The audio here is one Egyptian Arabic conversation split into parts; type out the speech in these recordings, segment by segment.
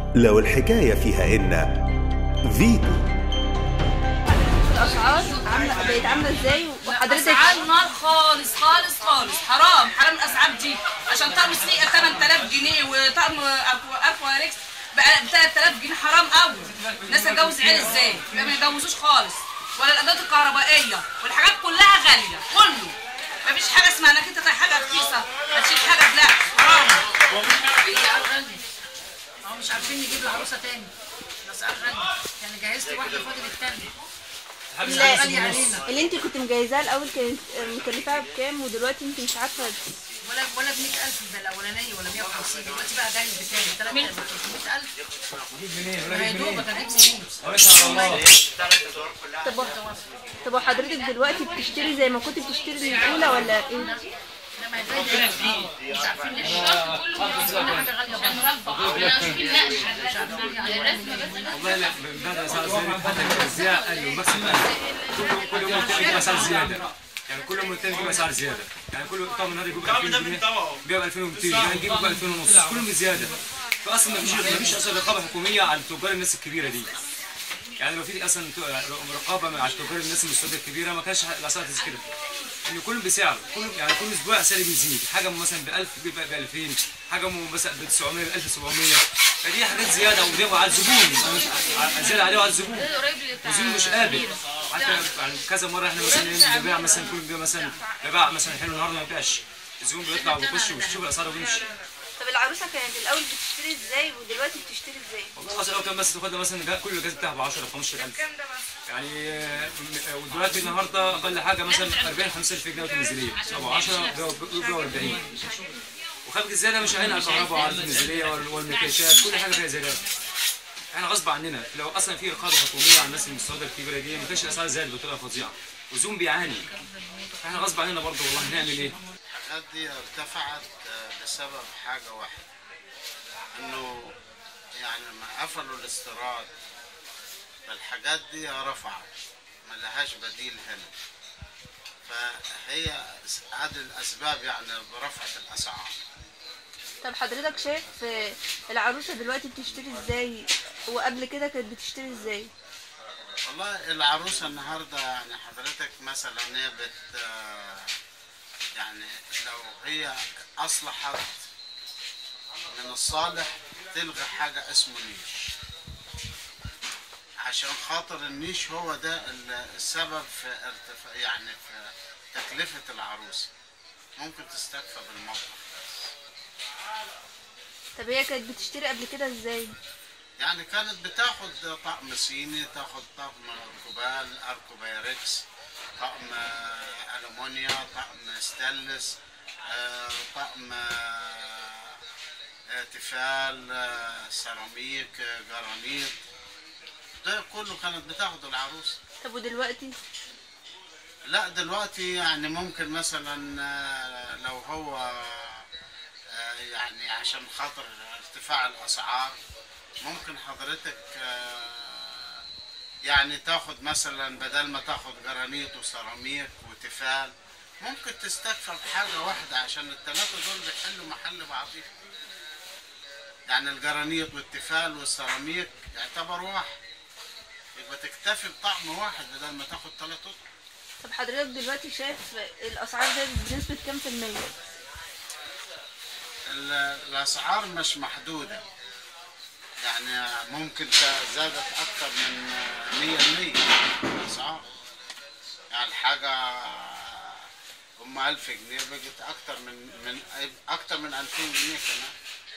لو الحكاية فيها إن فيتو الاسعار عامله بقت عامله ازاي وحضرتك اسعار نار خالص خالص خالص حرام حرام الاسعار دي عشان طقم سريقه 8000 جنيه وطقم اكوا ريكس بقى ب 3000 جنيه حرام قوي الناس هتجوز عيال ازاي ما بيتجوزوش خالص ولا الادوات الكهربائيه والحاجات كلها غاليه كله مفيش حاجه اسمها انك انت حاجه رخيصه هتشيل حاجه لا حرام هو مش عارفين نجيب العروسه تاني الاسعار غاليه يعني جهزت واحده فاضل التانيه لا غاليه علينا اللي انت كنت مجهزاها الاول كانت مكلفاها بكام ودلوقتي انت مش عارفه ولا ولا ب 100000 ده الاولانيه ولا 150 دلوقتي بقى غالي بتاني 300000 ما هي دوبك هجيب سنين طب طب وحضرتك دلوقتي بتشتري زي ما كنت بتشتري من الاولى ولا ايه؟ لا ما هي زي دي. مش عارفين ليه الشرط كله كل حاجه غاليه والله لا بدأ اسعار زياده حتى الزياده قالوا ماكسيمم كل كل يوم تجيب اسعار زياده يعني كل يوم التاني يجيب اسعار زياده يعني كل طقم النهارده يجيب 2000 جنيه بيبقى 2200 يعني يجيب ب 2000 ونص كلهم زياده فاصلا ما فيش ما فيش اصلا رقابه حكوميه على تجار الناس الكبيره دي يعني لو في اصلا رقابه على تجار الناس المستوردة الكبيره ما كانش الاسعار زي كده ان كل بسعر كل يعني كل اسبوع سعر بيزيد حاجه مثلا ب 1000 بيبقى ب 2000 حاجه مثلا ب 900 ب 1700 فدي حاجات زياده وده على الزبون مش ع- زياده عليه وعلى الزبون الزبون مش قابل حتى يعني كذا مره احنا مثلا نبيع مثلا كل بيبقى مثلا نبيع مثلا حلو النهارده ما يبيعش الزبون بيطلع ويخش ويشوف الاسعار ويمشي طب العروسه كانت الاول بتشتري ازاي ودلوقتي بتشتري ازاي؟ والله مثلا لو كان بس تاخدها مثلا جا- كل الجهاز بتاعها ب 10 15000 يعني آه، م- ودلوقتي النهارده اقل حاجه مثلا 40 5000 جنيه المنزليه ابو 10 بيبقى 40 وخارج الزياده مش عين على الكهرباء وعلى المنزليه وال- والمكيفات كل حاجه فيها زيادات احنا غصب عننا لو اصلا في رقابه حكوميه على الناس المستوردة الكبيره دي ما كانش الاسعار زادت بطريقه فظيعه والزوم بيعاني احنا غصب عننا برضه والله هنعمل ايه الحاجات دي ارتفعت آه، بسبب حاجة واحدة انه يعني لما قفلوا الاستيراد فالحاجات دي رفعت ما لهاش بديل هنا فهي هذه الاسباب يعني برفعة الاسعار طب حضرتك شايف آه، العروسه دلوقتي بتشتري ازاي وقبل كده كانت بتشتري ازاي؟ والله العروسة النهاردة يعني حضرتك مثلا هي بت آه، يعني لو هي أصلحت من الصالح تلغي حاجة اسمه نيش عشان خاطر النيش هو ده ال- السبب في ارتفاع يعني في تكلفة العروسة ممكن تستكفى بالمطبخ بس طب هي كانت بتشتري قبل كده ازاي؟ يعني كانت بتاخد طقم صيني تاخد طقم اركوبال اركوبايركس طقم آه، المونيا طقم ستانلس آه، طقم آه، آه، تيفال آه، سيراميك آه، جرانيت ده كله كانت بتاخده العروسه طب ودلوقتي؟ لا دلوقتي يعني ممكن مثلا آه، لو هو آه، يعني عشان خاطر ارتفاع الاسعار ممكن حضرتك آه، يعني تاخد مثلا بدل ما تاخد جرانيت وسيراميك وتيفال ممكن تستكفى بحاجة واحدة عشان الثلاثة دول بيحلوا محل بعضهم يعني الجرانيت والتيفال والسيراميك يعتبر واحد يبقى تكتفي بطعم واحد بدل ما تاخد ثلاث اطقم طب حضرتك دلوقتي شايف الاسعار زادت بنسبه كام في المية؟ ال- الاسعار مش محدوده يعني ممكن ت- زادت اكتر من 100% الاسعار يعني الحاجه ام 1000 جنيه بقت اكتر من من اكتر من 2000 جنيه كمان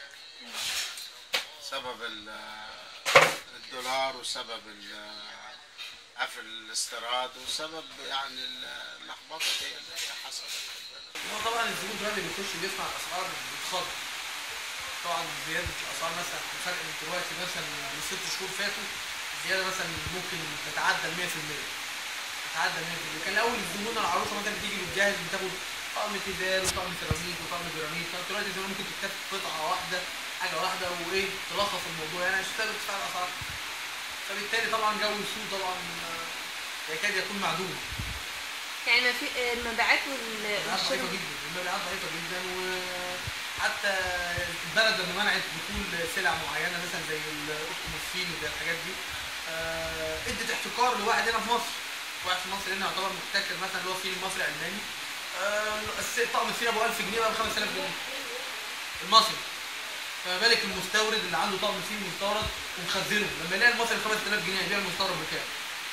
سبب ال- الدولار وسبب ال- قفل الاستيراد وسبب يعني ال- اللخبطه دي اللي هي حصلت هو طبعا الزبون دلوقتي بيخش بيسمع الاسعار بيتخض طبعا زياده الاسعار مثلا الفرق من دلوقتي مثلا من ست شهور فاتوا زياده مثلا ممكن تتعدى ال 100% تتعدى ال 100% كان الاول الزبون العروسه مثلا بتيجي بتجهز بتاخد طقم تيفال وطقم سيراميك وطقم جرانيت فانت دلوقتي الزبون ممكن تكتفي قطعه واحده حاجه واحده وايه تلخص الموضوع يعني عشان تقدر تدفع الاسعار فبالتالي طبعا جو السوق طبعا آه، يكاد يكون معدوم يعني ما في المبيعات المبيعات ضعيفه والشراء جدا المبيعات ضعيفه جدا و حتى البلد لما منعت دخول سلع معينه مثلا زي الاوتوموسفين وزي الحاجات دي آه، ادت احتكار لواحد هنا في مصر واحد في مصر هنا يعتبر محتكر مثلا اللي هو فيل مصري الماني آه، الس- طقم الفيل ابو 1000 جنيه بقى ب 5000 جنيه المصري فما بالك المستورد اللي عنده طقم فيل مستورد ومخزنه لما يلاقي المصري ب 5000 جنيه هيبيع المستورد بكام؟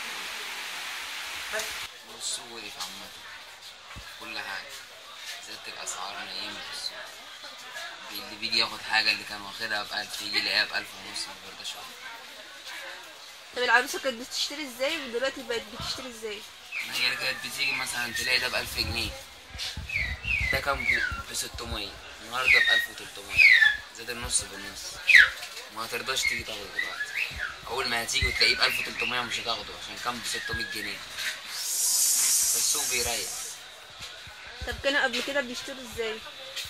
والسوق دي عامة كل حاجة زادت الأسعار نايمة في السوق بي- اللي بيجي ياخد حاجة اللي كان واخدها بألف يجي يلاقيها بألف ونص ما بيرضاش ياخدها. طب العروسه كانت بتشتري ازاي ودلوقتي بقت بتشتري ازاي ما هي اللي كانت بتيجي مثلا تلاقي ده بألف جنيه ده كان ب 600 النهاردة بألف وتلتمية زاد النص بالنص ما هترضاش تيجي تاخده دلوقتي أول ما هتيجي وتلاقيه بألف وتلتمية مش هتاخده عشان كان ب 600 جنيه فالسوق بيريح طب كانوا قبل كده بيشتروا ازاي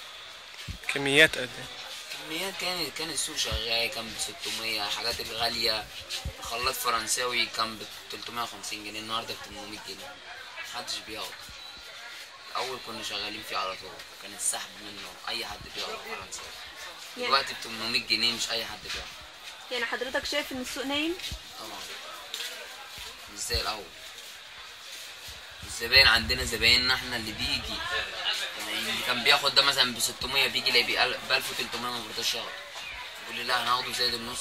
كميات قد ايه كميات كان كان السوق شغال كان ب 600 حاجات الغالية خلاط فرنساوي كان ب 350 جنيه النهارده ب 800 جنيه محدش بياخد الأول كنا شغالين فيه على طول كان السحب منه أي حد بياخد فرنساوي يعني- دلوقتي ب 800 جنيه مش أي حد بياخد يعني حضرتك شايف ان السوق نايم طبعا مش زي الأول الزباين عندنا زبايننا احنا اللي بيجي يعني اللي كان بياخد ده مثلا ب 600 بيجي يلاقي ب 1300 ما بيرضاش ياخد يقول لي لا هناخده زائد النص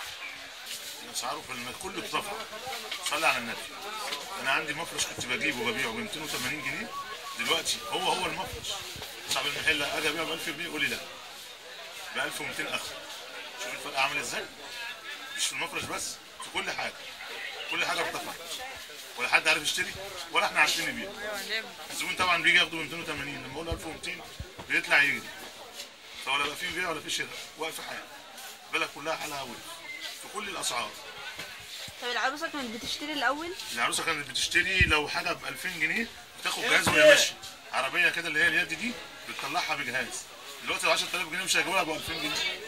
اسعاره في الم- كله ارتفع صلي على النبي انا عندي مفرش كنت بجيبه وببيعه ب 280 جنيه دلوقتي هو هو المفرش صاحب المحل اجي ابيعه ب 1000 جنيه يقول لي لا ب 1200 اخر شوف الفرق عامل ازاي مش في المفرش بس في كل حاجه كل حاجه ارتفعت ولا حد عارف يشتري ولا احنا عارفين نبيع الزبون طبعا بيجي ياخده ب 280 لما اقول له 1200 بيطلع يجري فولا بقى في بيع ولا في شراء واقف حاجه البلد كلها حالها وقف في كل الاسعار طب العروسه كانت بتشتري الاول العروسه كانت بتشتري لو حاجه ب 2000 جنيه بتاخد جهاز وهي ماشيه عربيه كده اللي هي اليد دي بتطلعها بجهاز دلوقتي ب 10000 جنيه مش هيجيبوا لها ب 2000 جنيه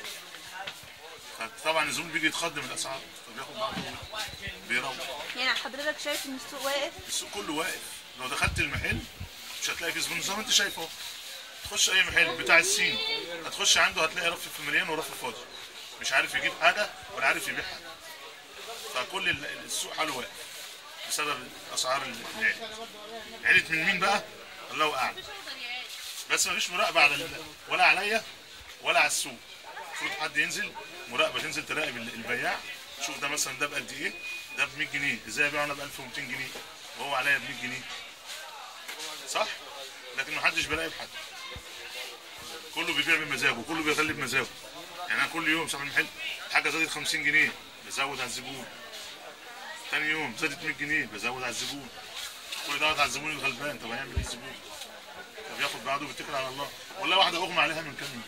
فطبعا الزبون بيجي يتخض من الاسعار فبياخد بعضه بيروح يعني حضرتك شايف ان السوق واقف السوق كله واقف لو دخلت المحل مش هتلاقي فيه زبون زي ما انت شايف اهو تخش اي محل بتاع الصين هتخش عنده هتلاقي رف في مليان ورف فاضي مش عارف يجيب حاجه ولا عارف يبيع حاجه فكل ال- السوق حاله واقف بسبب الاسعار اللي علت علت من مين بقى الله اعلم بس مفيش مراقبه على ال- ولا عليا ولا على السوق المفروض حد ينزل مراقبه تنزل تراقب ال- البياع شوف ده مثلا ده بقد ايه ده ب 100 جنيه ازاي ابيعه انا ب 1200 جنيه وهو عليا ب 100 جنيه صح لكن محدش بيراقب حد كله بيبيع بمزاجه كله بيغلي بمزاجه يعني انا كل يوم صاحب المحل حاجه زادت 50 جنيه بزود على الزبون تاني يوم زادت 100 جنيه بزود على الزبون كل دوت على الزبون الغلبان طب هيعمل ايه الزبون طب ياخد بعضه ويتكل على الله والله واحده اغمى عليها من كام يوم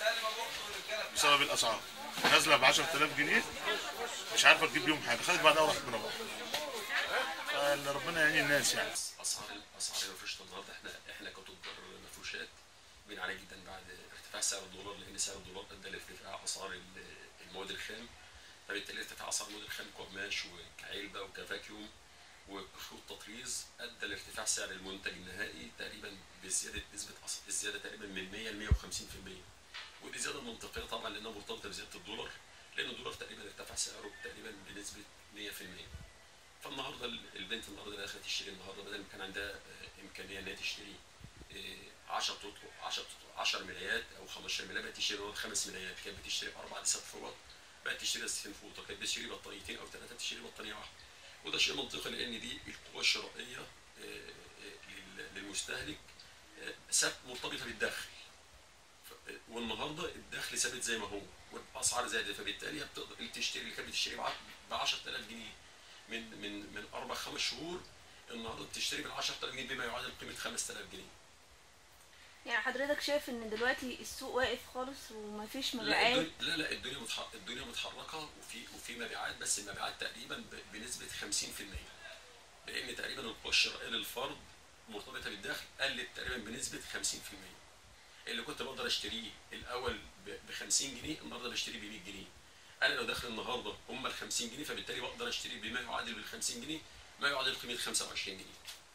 بسبب الاسعار نازله ب 10000 جنيه مش عارفه تجيب بيهم حاجه خدت بعدها وراحت مروحه فربنا يعين الناس يعني اسعار اسعار المفروشات النهارده احنا احنا كتجار مفروشات بنعاني جدا بعد ارتفاع سعر الدولار لان سعر الدولار ادى لارتفاع اسعار ال- المواد الخام فبالتالي ارتفاع اسعار المواد الخام كقماش وكعلبه وكفاكيوم وخيوط تطريز ادى لارتفاع سعر المنتج النهائي تقريبا بزياده نسبه أس- الزياده تقريبا من 100 ل 150% ودي زياده منطقيه طبعا لانها مرتبطه بزياده الدولار لان الدولار تقريبا ارتفع سعره تقريبا بنسبه 100% فالنهارده ال- البنت النهارده اللي دخلت تشتري النهارده بدل ما كان عندها آه، امكانيه ان هي تشتري 10 تطلق 10 10 ملايات او 15 ملايات بقت تشتري النهارده خمس ملايات كانت بتشتري اربع لست فوط بقت تشتري لستين فوطه كانت بتشتري بطانيتين او ثلاثه تشتري بطانيه واحده وده شيء منطقي لان دي القوه الشرائيه آه، آه، لل- للمستهلك آه، ثابت مرتبطه بالدخل ف- والنهارده الدخل ثابت زي ما هو والاسعار زادت فبالتالي هي بتقدر اللي تشتري اللي كانت بتشتري ب 10000 جنيه من من من اربع خمس شهور النهارده بتشتري بال 10000 جنيه بما يعادل قيمه 5000 جنيه يعني حضرتك شايف ان دلوقتي السوق واقف خالص ومفيش لا مبيعات الدنيا لا لا الدنيا متح... الدنيا متحركه وفي وفي مبيعات بس المبيعات تقريبا ب... بنسبه 50% لان تقريبا القوه الشرائيه للفرد مرتبطه بالدخل قلت تقريبا بنسبه 50% اللي كنت بقدر اشتريه الاول ب 50 جنيه النهارده بشتريه ب 100 جنيه انا لو داخل النهارده هم ال 50 جنيه فبالتالي بقدر اشتري بما يعادل بال 50 جنيه ما يعادل قيمه 25 جنيه